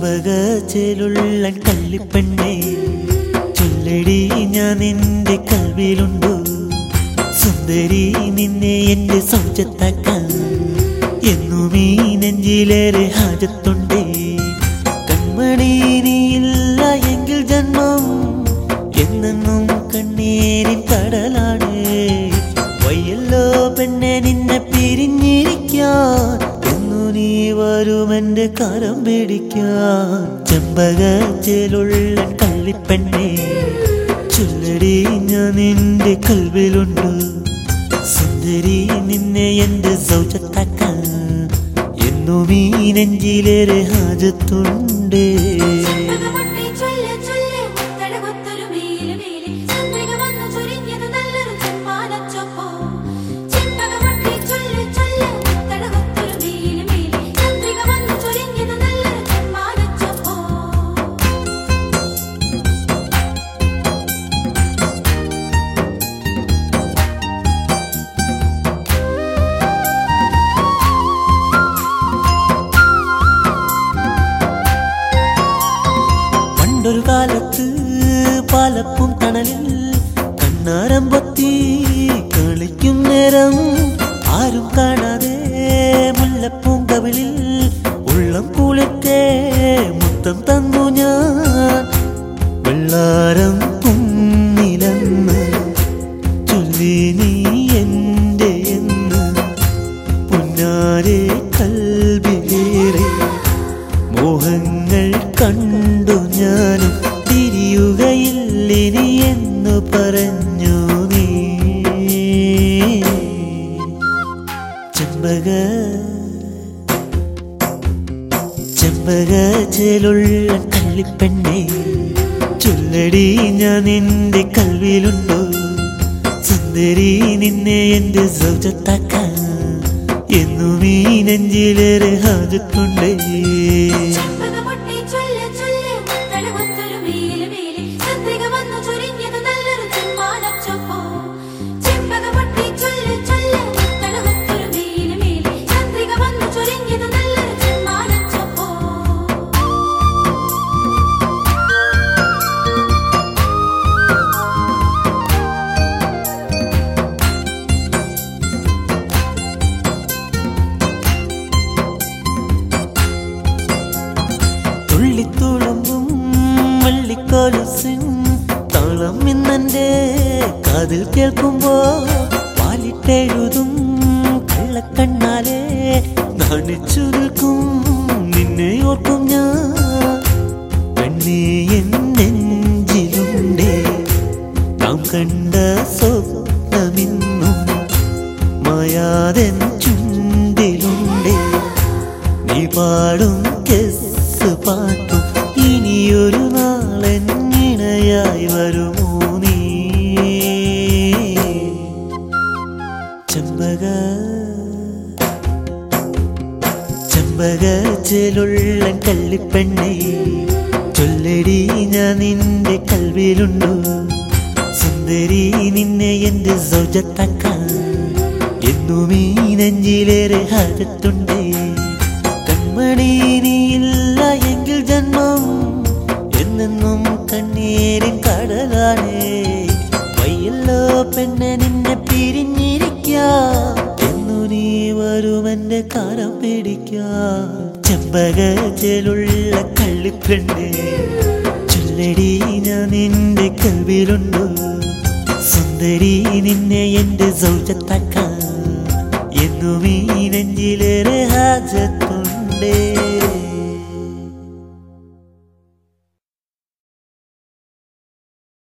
ചെമ്പകച്ചേലുള്ള കള്ളിപ്പെണ്ണെ ചൊല്ലടി ഞാൻ നിന്റെ കൽവിലുണ്ടോ സുന്ദരി നിന്നെ എന്റെ സൗജത്താക്കാൻ എന്നും ഈ നെഞ്ചിലേറെ ഹാജത്തുണ്ടേ കൺമണി നീയില്ല എങ്കിൽ ജന്മം എന്നെന്നും കണ്ണീരിൻ കടലാണ് വയ്യല്ലോ പെണ്ണെ നിന്നെ പിരിഞ്ഞിരിക്കാൻ എന്നു നീ വരുമെന്റെ കരം പിടിക്കാൻ ചെമ്പകച്ചേലുള്ള കള്ളിപ്പെണ്ണെ ചൊല്ലടി ഞാൻ നിന്റെ കൽവിലുണ്ട് സുന്ദരി നിന്നെ എന്റെ സൗജത്താക്കാൻ എന്നും ഈ നെഞ്ചിലേറെ ഹാജത്തുണ്ട് ചെമ്പകമൊട്ടി ചൊല്ല് ചൊല്ല് മുത്തഴകൊത്തൊരു മേല് മേല് ചന്ദ്രിക വന്നു ചൊരിഞ്ഞത് നല്ലൊരു ചെമ്മാനച്ചൊപ്പോ ചെമ്പകമൊട്ടി ചൊല്ല് ചൊല്ല് മുത്തഴകൊത്തൊരു മേല് മേല് ചന്ദ്രിക വന്നു ചൊരിഞ്ഞത് നല്ലൊരു ചെമ്മാനച്ചൊപ്പോ പണ്ടൊരു കാലത്ത് പാലപ്പും തണലിൽ കണ്ണാരം പൊത്തി കളിക്കും നേരം ആരും കാണാതെ മുല്ലപ്പൂം കവിളിൽ ഉള്ളം കുളിത്തെ മുത്തം തന്നു ഞാൻ വെള്ളാരം കുന്നിലെന്ന് ചൊല്ലി നീ എൻ്റെ എന്ന് പുന്നാരെ കൽവിലേറെ മോഹങ്ങൾ കണ്ടു ഞാനും തിരിയുകയില്ലിനി എന്നു പറഞ്ഞു നീ ചെമ്പക ചെമ്പക ചേലുള്ള കള്ളിപ്പെണ്ണെ ചൊല്ലടി ഞാൻ നിന്റെ കൽവിലുണ്ടോ സുന്ദരി നിന്നെ എന്റെ സൗജത്താക്കാൻ എന്നും ഈ നെഞ്ചിലേറെ ഹാജത്തുണ്ടേ ചെമ്പകമൊട്ടി ചൊല്ല് ചൊല്ല് മുത്തഴകൊത്തൊരു മേല് മേല് ചന്ദ്രിക വന്നു ചൊരിഞ്ഞത് നല്ലൊരു ചെമ്മാനച്ചൊപ്പോ ചെമ്പകമൊട്ടി ചൊല്ല് ചൊല്ല് മുത്തഴകൊത്തൊരു മേല് മേല് ചന്ദ്രിക വന്നു ചൊരിഞ്ഞത് നല്ലൊരു ചെമ്മാനച്ചൊപ്പോ തുള്ളിത്തുളുമ്പും വള്ളിക്കോലസിൻ താളം ഇന്നെന്റെ കാതിൽ കേൾക്കുമ്പോ പാലിട്ടെഴുതും കള്ളക്കണ്ണാലെ നാണിച്ചു നിൽക്കും നിന്നെ ഓർക്കും ഞാൻ പെണ്ണേ എൻ നെഞ്ചിലുണ്ടേ നാം കണ്ട സ്വപ്നമിന്നും മായാതെൻ ചുണ്ടിലുണ്ടേ നീ പാടും കെസ് പാട്ടും ഇനിയൊരു നാളെന്നിണയായി വരുമോ നീ ചെമ്പക ചെമ്പക ചെലുള്ള കള്ളിപ്പെണ്ണെ ചൊല്ലടി ഞാൻ നിന്റെ കൽവിലുണ്ടോ സുന്ദരി നിന്നെ എന്റെ സൗജത്താക്കാൻ എന്നും ഈ നെഞ്ചിലേറെ ഹാജത്തുണ്ടേ കൺമണി നീയില്ല എങ്കിൽ ജന്മം എന്നെന്നും കണ്ണീരിൻ കടലാണേ വയ്യല്ലോ പെണ്ണെ നിന്നെ പിരിഞ്ഞിരിക്കാം എന്നു നീ വരുമെന്റെ കാരം പിടിക്കാം ചെമ്പക ചെലുള്ള കള്ളിപ്പെണ്ണേ ചൊല്ലടി ഞാൻ നിന്റെ കൽവിലുണ്ടോ സുന്ദരി നിന്നെ എന്റെ സൗജത്താക്കാൻ എന്നും ഈ നെഞ്ചിലേറെ ഹാജത്തുണ്ടേ